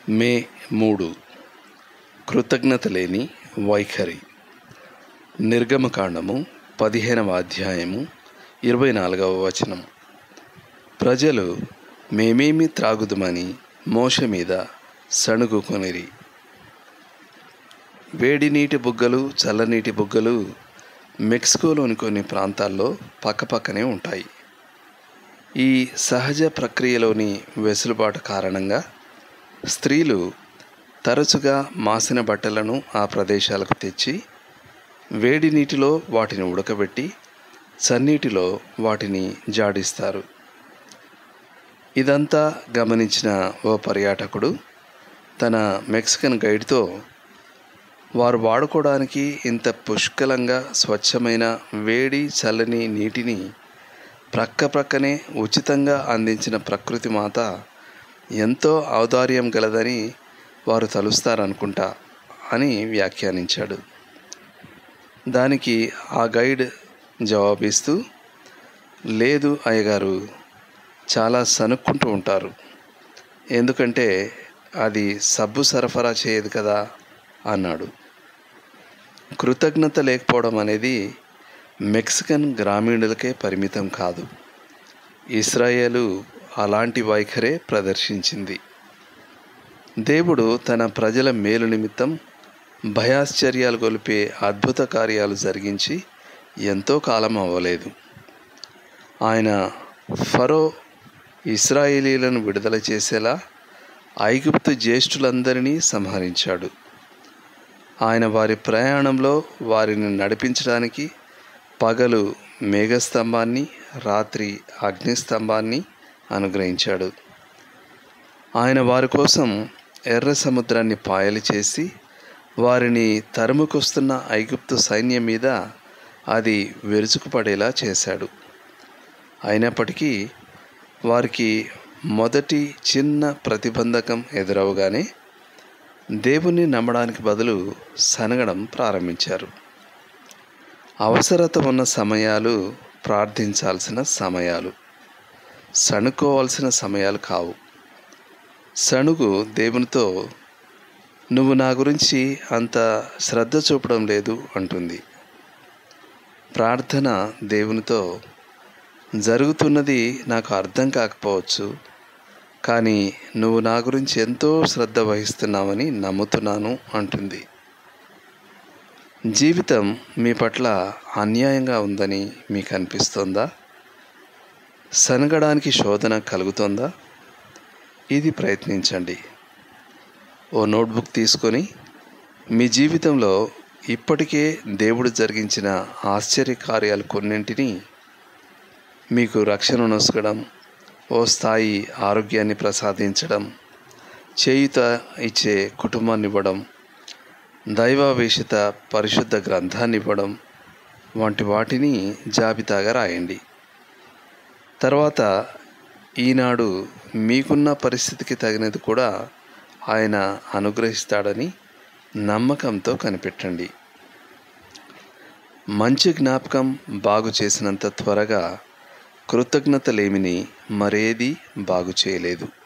మే మూడు కృతజ్ఞత లేని వైఖరి నిర్గమకాండము పదిహేనవ అధ్యాయము ఇరవై నాలుగవ వచనం ప్రజలు మేమేమి త్రాగుదుమని మోష మీద సణుగుకొనిరి వేడి నీటి బుగ్గలు చల్లనీటి బుగ్గలు మెక్సికోలోని కొన్ని ప్రాంతాల్లో పక్కపక్కనే ఉంటాయి ఈ సహజ ప్రక్రియలోని వెసులుబాటు కారణంగా స్త్రీలు తరచుగా మాసిన బట్టలను ఆ ప్రదేశాలకు తెచ్చి వేడి నీటిలో వాటిని ఉడకబెట్టి చన్నీటిలో వాటిని జాడిస్తారు ఇదంతా గమనించిన ఓ పర్యాటకుడు తన మెక్సికన్ గైడ్తో వారు వాడుకోవడానికి ఇంత పుష్కలంగా స్వచ్ఛమైన వేడి చల్లని నీటిని ప్రక్క ప్రక్కనే ఉచితంగా అందించిన ప్రకృతి మాత ఎంతో ఔదార్యం గలదని వారు తలుస్తారనుకుంటా అని వ్యాఖ్యానించాడు దానికి ఆ గైడ్ జవాబిస్తూ లేదు అయ్యగారు చాలా సనుక్కుంటూ ఉంటారు ఎందుకంటే అది సబ్బు సరఫరా చేయదు కదా అన్నాడు కృతజ్ఞత లేకపోవడం అనేది మెక్సికన్ గ్రామీణులకే పరిమితం కాదు ఇస్రాయేలు అలాంటి వైఖరే ప్రదర్శించింది దేవుడు తన ప్రజల మేలు నిమిత్తం భయాశ్చర్యాలు గొలిపే అద్భుత కార్యాలు జరిగించి ఎంతో కాలం అవ్వలేదు ఆయన ఫరో ఇస్రాయేలీలను విడుదల చేసేలా ఐగుప్తు జ్యేష్ఠులందరినీ సంహరించాడు ఆయన వారి ప్రయాణంలో వారిని నడిపించడానికి పగలు మేఘస్తంభాన్ని రాత్రి అగ్నిస్తంభాన్ని అనుగ్రహించాడు ఆయన వారి కోసం ఎర్ర సముద్రాన్ని పాయలు చేసి వారిని తరుముకొస్తున్న ఐగుప్తు సైన్యం మీద అది విరుచుకుపడేలా చేశాడు అయినప్పటికీ వారికి మొదటి చిన్న ప్రతిబంధకం ఎదురవగానే దేవుణ్ణి నమ్మడానికి బదులు సనగడం ప్రారంభించారు అవసరత ఉన్న సమయాలు ప్రార్థించాల్సిన సమయాలు సణుకోవాల్సిన సమయాలు కావు సణుగు దేవునితో నువ్వు నా గురించి అంత శ్రద్ధ చూపడం లేదు అంటుంది ప్రార్థన దేవునితో జరుగుతున్నది నాకు అర్థం కాకపోవచ్చు కానీ నువ్వు నా గురించి ఎంతో శ్రద్ధ వహిస్తున్నావని నమ్ముతున్నాను అంటుంది జీవితం మీ పట్ల అన్యాయంగా ఉందని మీకు అనిపిస్తోందా సనగడానికి శోధన కలుగుతోందా ఇది ప్రయత్నించండి ఓ నోట్బుక్ తీసుకొని మీ జీవితంలో ఇప్పటికే దేవుడు జరిగించిన ఆశ్చర్య కార్యాలు కొన్నింటిని మీకు రక్షణ నొసగడం ఓ స్థాయి ఆరోగ్యాన్ని ప్రసాదించడం చేయుత ఇచ్చే కుటుంబాన్ని ఇవ్వడం దైవావేశిత పరిశుద్ధ గ్రంథాన్ని ఇవ్వడం వంటి వాటిని జాబితాగా రాయండి తర్వాత ఈనాడు మీకున్న పరిస్థితికి తగినది కూడా ఆయన అనుగ్రహిస్తాడని నమ్మకంతో కనిపెట్టండి మంచి జ్ఞాపకం బాగు చేసినంత త్వరగా కృతజ్ఞత లేమిని మరేది బాగు చేయలేదు